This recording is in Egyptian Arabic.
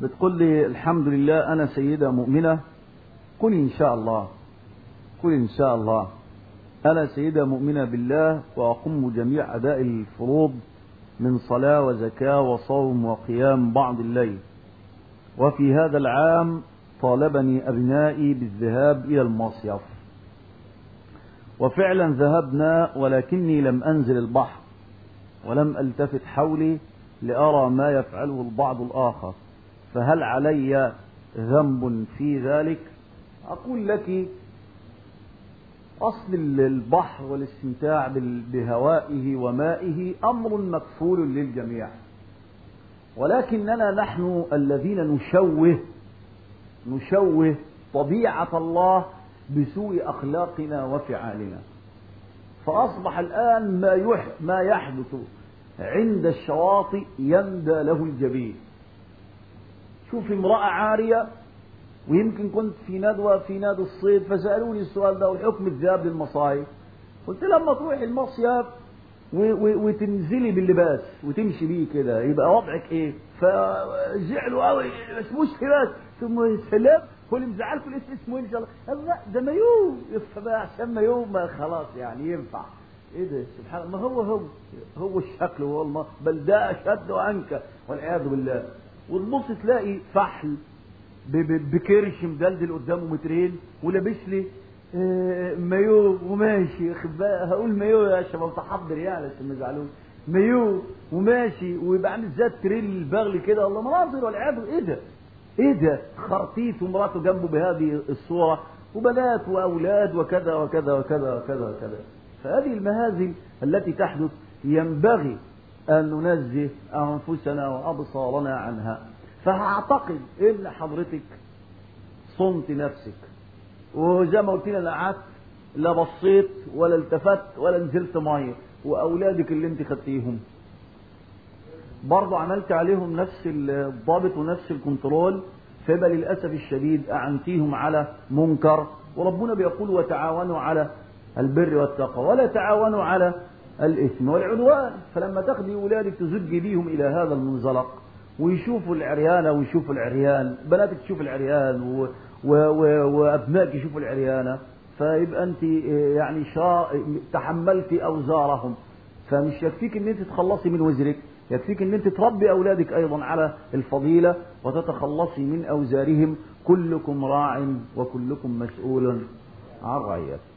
بتقول لي الحمد لله أنا سيدة مؤمنة قل إن شاء الله قل إن شاء الله أنا سيدة مؤمنة بالله وأقوم جميع أداء الفروض من صلاة وزكاة وصوم وقيام بعض الليل وفي هذا العام طالبني أبنائي بالذهاب إلى المصيف وفعلا ذهبنا ولكني لم أنزل البحر ولم ألتفت حولي لأرى ما يفعله البعض الآخر فهل علي ذنب في ذلك أقول لك أصل البحر والاستمتاع بهوائه ومائه أمر مكفول للجميع ولكننا نحن الذين نشوه نشوه طبيعة الله بسوء أخلاقنا وفعالنا فأصبح الآن ما, يح ما يحدث عند الشواطئ يندى له الجبين شوف امرأة عارية ويمكن كنت في ندوة في نادي الصيد فسألوني السؤال ده وحكم الذهاب للمصايف قلت لما تروح المصيف وتنزلي باللباس وتمشي بيه كده يبقى وضعك ايه فزعلوا قوي مش مشكلة ثم سلام هو اللي مزعلكم لسه اسمه ان شاء الله لا ده مايو فبقى عشان مايو ما خلاص يعني ينفع ايه ده سبحان الله ما هو هو هو الشكل وهو الم... بل ده اشد وانكى والعياذ بالله وتبص تلاقي فحل بكرش مدلدل قدامه مترين ولابس لي مايو وماشي هقول مايو يا شباب تحضر يعني عشان ما يزعلوش مايو وماشي ويبقى عامل زي التريل البغل كده الله مناظر والعياذ ايه ده؟ ايه ده؟ خرطيت ومراته جنبه بهذه الصوره وبنات واولاد وكذا وكذا وكذا وكذا وكذا فهذه المهازل التي تحدث ينبغي ان ننزه انفسنا وابصارنا عنها فاعتقد ان حضرتك صنت نفسك وزي ما قلت لي انا قعدت لا بصيت ولا التفت ولا نزلت ميه واولادك اللي انت خدتيهم برضه عملت عليهم نفس الضابط ونفس الكنترول فيبقى للاسف الشديد اعنتيهم على منكر وربنا بيقول وتعاونوا على البر والتقوى ولا تعاونوا على الاثم والعدوان فلما تاخدي اولادك تزجي بيهم الى هذا المنزلق ويشوفوا العريانه ويشوفوا العريان بناتك تشوف العريان و... و... و... وابنائك يشوفوا العريانه فيبقى انت يعني شا... تحملتي اوزارهم فمش يكفيك ان انت تخلصي من وزرك يكفيك ان انت تربي اولادك ايضا على الفضيله وتتخلصي من اوزارهم كلكم راع وكلكم مسؤول عن رعيته